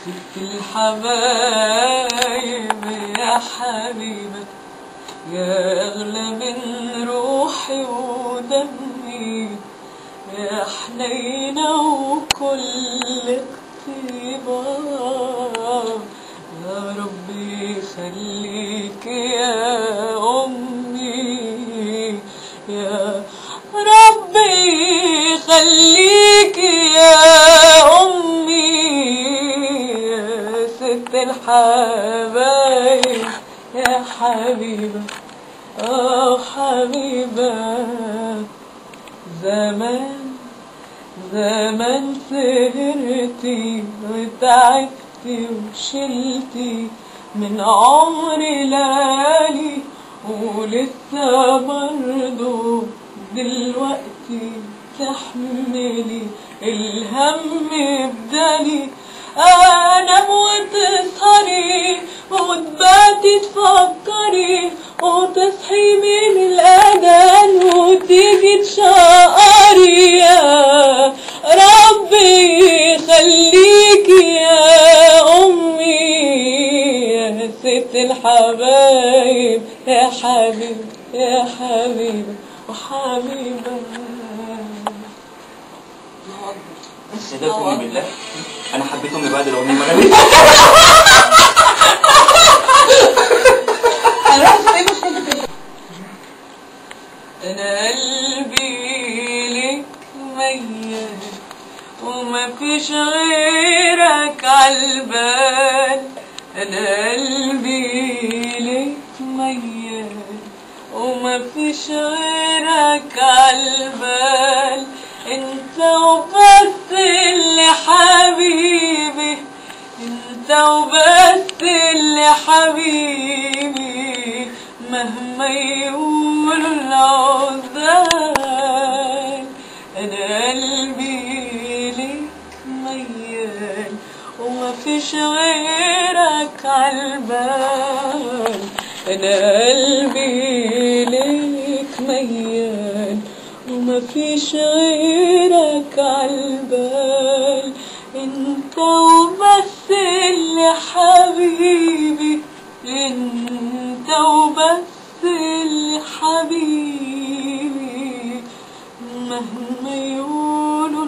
ست الحبايب يا حبيبة يا أغلى من روحي ودمي يا حنينة وكل طيبة يا ربي خليك يا أمي يا ربي خليك يا أمي يا ست الحبايب يا حبيبة آه حبيبة زمان زمان سهرتي وتعبتي وشلتي من عمري ليالي ولسه برضو دلوقتي تحملي الهم بدالي انام وتسهري وتباتي تفكري وتصحي من الاذان وتيجي تشقري يا ربي خليكي يا امي يا ست الحبايب يا حبيب يا حبيبه وحبيبه صدقوني بالله انا حبيت امي بعد الاغنيه ما غنيت انا قلبي لك ميال وما فيش غيرك عالبال انا قلبي لك ميال وما فيش غيرك عالبال انت وبس اللي حبيبي انت وبس اللي حبيبي مهما يقولوا العذال انا قلبي ليك ميال وما فيش غيرك عالبال انا قلبي ليك ميال وما فيش غيرك عالبال انت وبس اللي حبيبي انت وبس اللي حبيبي مهما يقولوا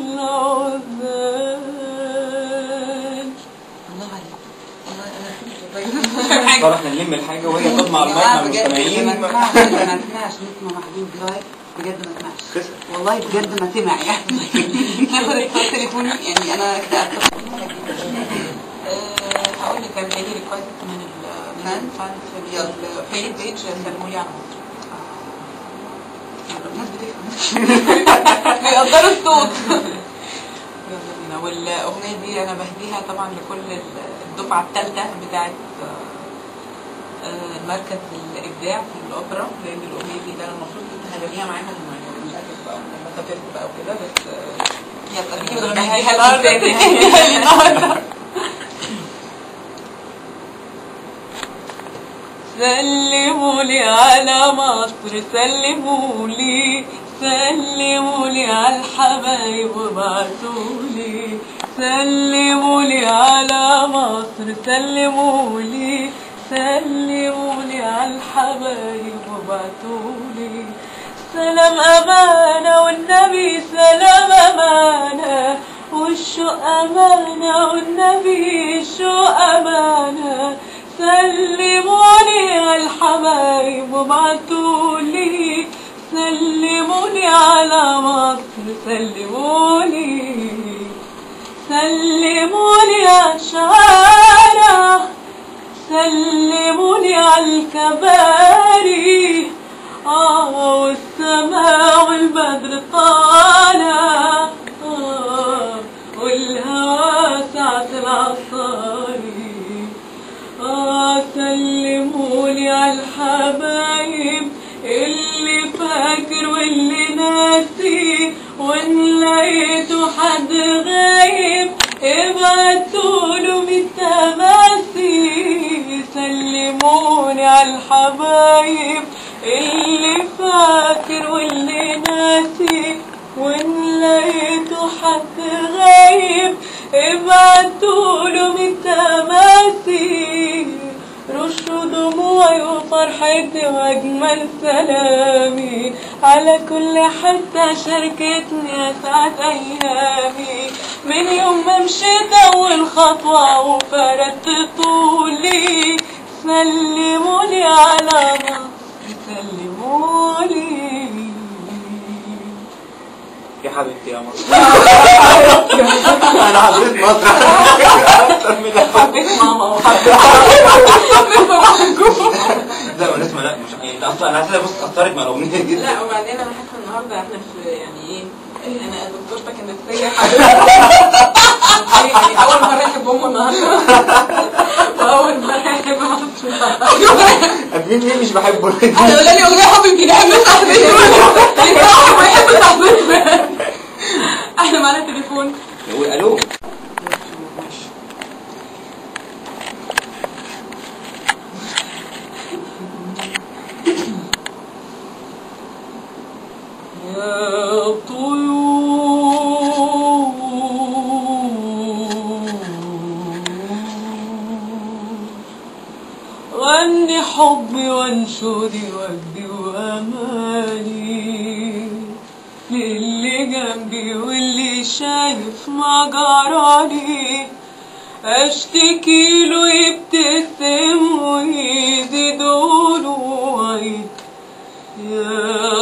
العذال الله عليك والله انا كنت طيب طب احنا نلم الحاجه وهي تطمع المايك مع بجد المستمعين ما تسمعش ما تسمعش نسمع محبوب لايف بجد ما تسمعش كسر. والله بجد ما سمع يعني ناخد اتصال تليفوني يعني انا كده آه، هقول لك كان جاي ريكوست من ال من فان؟ الفان في الفيسبوك بيج سلموا لي على مصر الناس بتفهم بيقدروا الصوت يلا بينا والاغنيه دي انا بهديها طبعا لكل الدفعه الثالثه بتاعت آه، آه، مركز الابداع في الاوبرا لان الاغنيه دي ده انا المفروض كنت هغنيها معاهم للاسف بقى لما سافرت بقى وكده بس آه، يلا بهديها بينا بهديها لهم تاني النهارده سلموا لي على مصر سلموا لي سلموا لي على الحبايب وابعتوا لي سلموا لي على مصر سلموا لي سلموا لي على الحبايب وابعتوا لي سلام أمانة والنبي سلام أمانة والشوق أمانة والنبي الشوق أمانة سلموني على الحبايب وابعتولي سلموني على مصر سلموني سلموني على الشوارع سلموني على الكباري آه والسماء والبدر طالع آه والهوى ساعة العصاري آه سلمولي على الحبايب اللي فاكر واللي ناسي وان لقيته حد غايب ابعتوله من تماسي سلموني على الحبايب اللي فاكر واللي ناسي وان لقيته حد غايب ابعتوله من تماسي رشوا دموعي وفرحتي واجمل سلامي على كل حتة شاركتني اسعد ايامي من يوم ما مشيت اول خطوة وفردت طولي سلمولي على مصر سلمولي يا حبيبتي يا مصر انا حبيت مصر اكتر من حبيت ماما لا ما نسمع لا مش يعني اصلا انا حاسس بص اتاثرت مع الاغنيه جدا لا وبعدين انا حاسه النهارده احنا في يعني ايه انا دكتورتك النفسيه يعني اول مره احب ام النهارده واول مره احب مصر مين مين مش بحبه انا قول لي اغنيه حب يمكن احب صاحبتي ما يحب صاحبتي احنا معانا تليفون يقول الو يا طيور غني حبي وانشدي وجدي وامالي للي جنبي واللي شايف ما جرالي اشتكي له يبتسم ويزيد ويعيد يا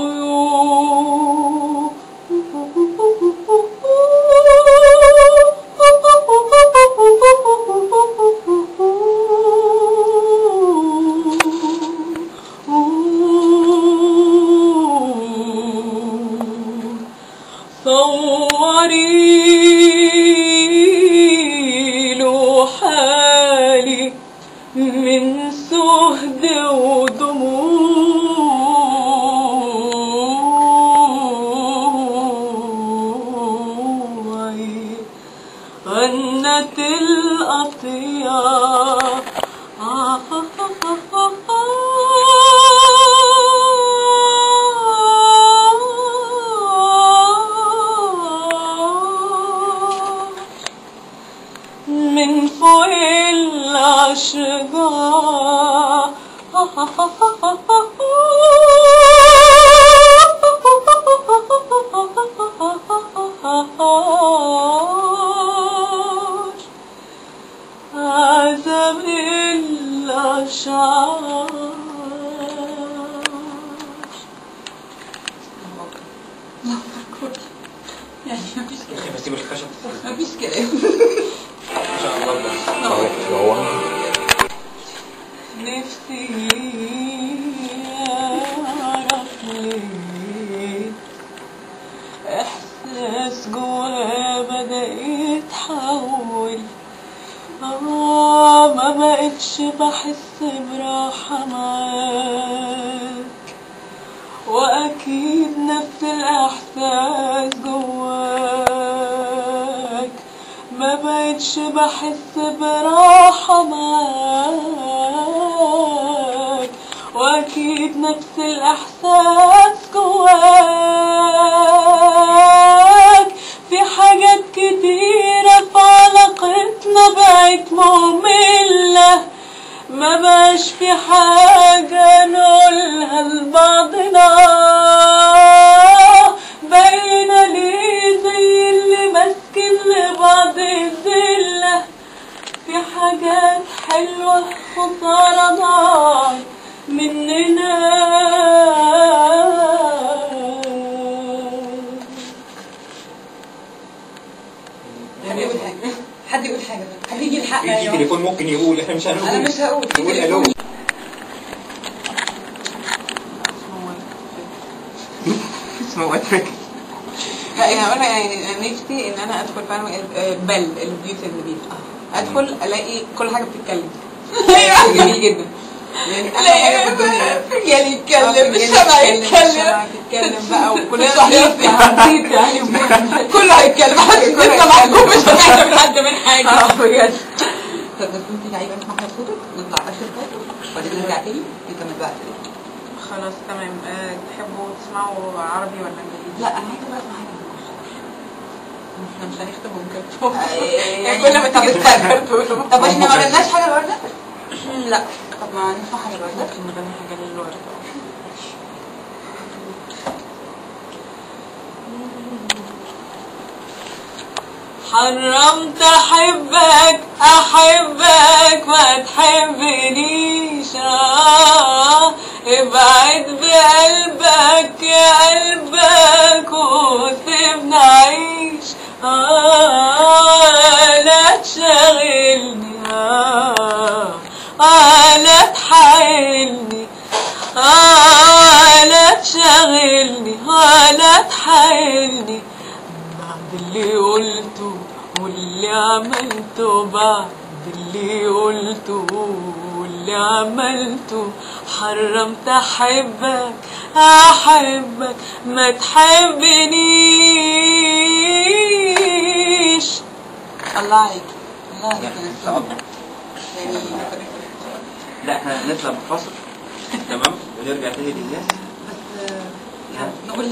طيور صوري له حالي من سهد ودموعي غنت الأطيار من فوق الأشجار عزم الأشعار يعني مفيش كلام بس مش خشب مفيش كلام ان شاء الله بس نفسي أعرف ليه إحساس جوايا بدأ يتحول آه ما بقتش بحس براحة معاك وأكيد نفس الإحساس جواك ما بقتش بحس براحة معاك وأكيد نفس الإحساس جواك في حاجات كتيرة في علاقتنا بقت مملة ما بقاش في حاجة نقولها لبعضنا بقينا ليه زي اللي ماسكين لبعض الزلة في حاجات حلوة خسارة ضاعت مننا حد يقول حاجة حد يقول حاجة بقى. حد يجي الحق في تليفون ممكن يقول احنا مش هنقول أنا مش هقول في يقول تليفون. الو اسمه واترك لا انا هقول يعني أنا نفسي ان انا ادخل فعلا آه، بل البيوت النبيل ادخل الاقي كل حاجه بتتكلم جميل جدا يعني احلى حاجه في الدنيا رجال يتكلم الشمع الشمع يتكلم الشمع تتكلم بقى وكلنا صحيح. نصيب يعني كله هيتكلم محدش كله لسه محكوم مش هيتكلم. هنعمل حد من حاجة اه بجد طب بس انت لعيبه اسمع صوتك نطلع اخر حاجه وبعدين نرجع تاني نكمل بقى خلاص تمام أه تحبوا تسمعوا عربي ولا انجليزي؟ لا انا عايزه بقى اسمع حاجه احنا مش هنختمهم كرتون يعني يعني كل ما تيجي تسأل كرتون طب احنا ما غناش حاجه الورده؟ لا طب ما نسمع حاجه الورده ممكن نغني حاجة للورد حرمت احبك احبك ما تحبنيش آه ابعد بقلبك يا قلبك وسيبنا عيش آه لا تشغلني آه آه لا تحايلني آه لا تشغلني آه لا تحايلني بعد اللي قلته واللي عملته بعد اللي قلته واللي عملته حرمت احبك احبك ما تحبنيش الله عليك الله عليك يا يعني نسيم. صعب. يعني لا احنا نطلع بفصل تمام ونرجع تاني للناس بس يعني نقول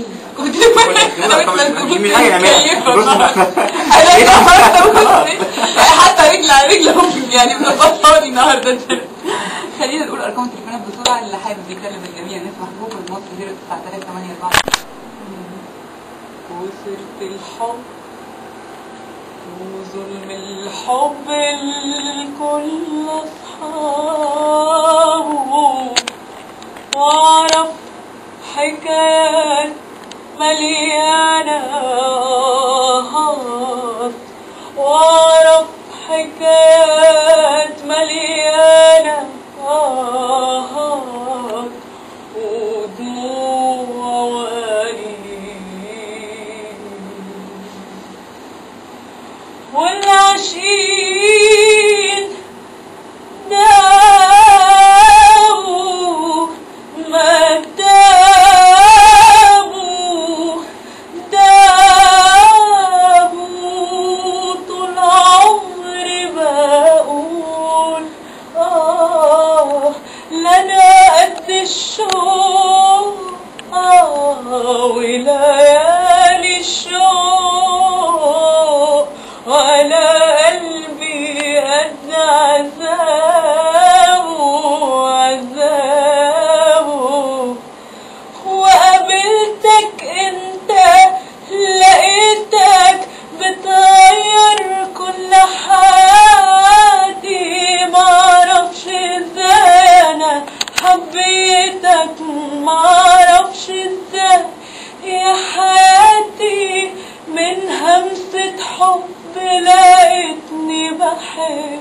من حاجه نعملها بص حتى رجل على رجل هم يعني مظبطاني النهارده خلينا نقول ارقام التليفونات بسرعه اللي حابب يكلم الجميع نسمح بكم المصري 09884 وسرت الحب وظلم الحب الكل أصحابه وأعرف حكايات مليانة آهات وأعرف حكايات مليانة آهات ودموع وأنين والعشيق داووا ما داووا داووا طول عمري بقول آه لنا قد الشوق آه وليالي الشوق ولا قلبي قد عذابه عذابه وقابلتك انت لقيتك بتغير كل حياتي معرفش ازاي انا حبيتك معرفش ازاي يا حياتي من همسة حب لقيتني بحب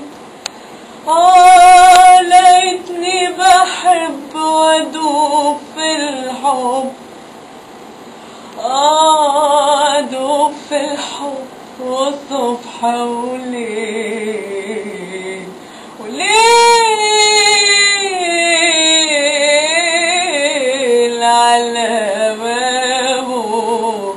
آه لقيتني بحب وأدوب في الحب آه أدوب في الحب وصبح وليل وليل على بابه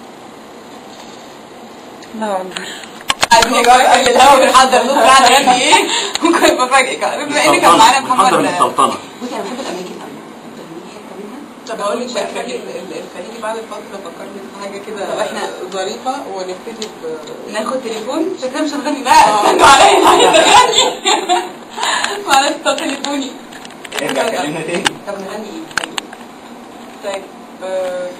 لا عايزين نجاوب قبل الهوا بنحضر له قاعده يعني ايه ممكن بفاجئك بما ان كان معانا محمد محضر السلطنه بصي انا بحب الاماكن قوي حته منها طب اقول لك بقى الخليجي الخليجي بعد الفتره فكرني في حاجه كده طب إحنا- ظريفه ونبتدي ب ناخد تليفون شكلها مش هتغني بقى استنوا عليا انا عايزه اغني معلش طب تليفوني ارجع كلمنا تاني طب نغني ايه؟ طيب آه،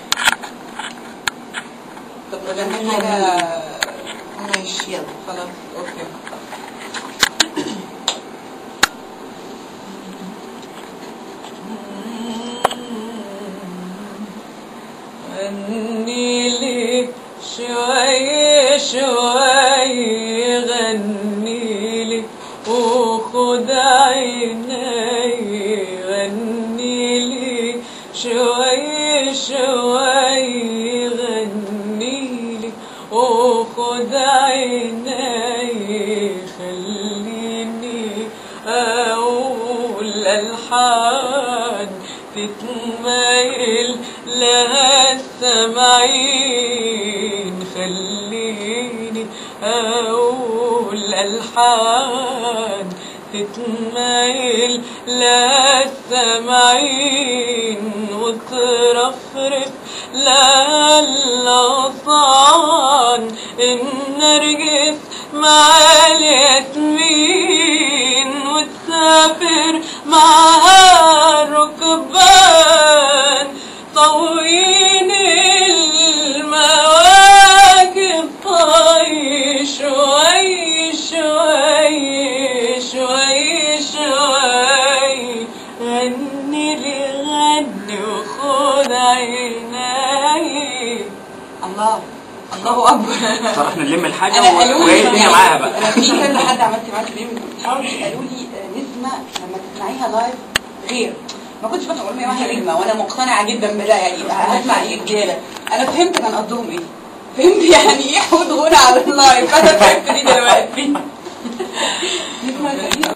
طب طب نغني نغني حاجه ماشي يلا خلاص اوكي غني لي شوي شوي غني لي وخد عيني غني لي شوي شوي غني لي وخد عيني خليني أقول ألحان تتميل لها السمعين خليني أقول ألحان تتميل لها السمعين وترفرف لها الأغصان إن مني وخد عيني الله الله اكبر صار احنا نلم الحاجه انا قالوا وهي لي الدنيا معاها بقى انا في كذا حد عملت معاه كلام صحابي قالوا لي آه، نسمه لما تسمعيها لايف غير ما كنتش بفهم اقول معاها نجمه وانا مقتنعه جدا بده يعني هسمع ايه رجاله انا فهمت كان قصدهم ايه فهمت يعني ايه حوض غنى على اللايف انا فهمت دي دلوقتي نسمه جميله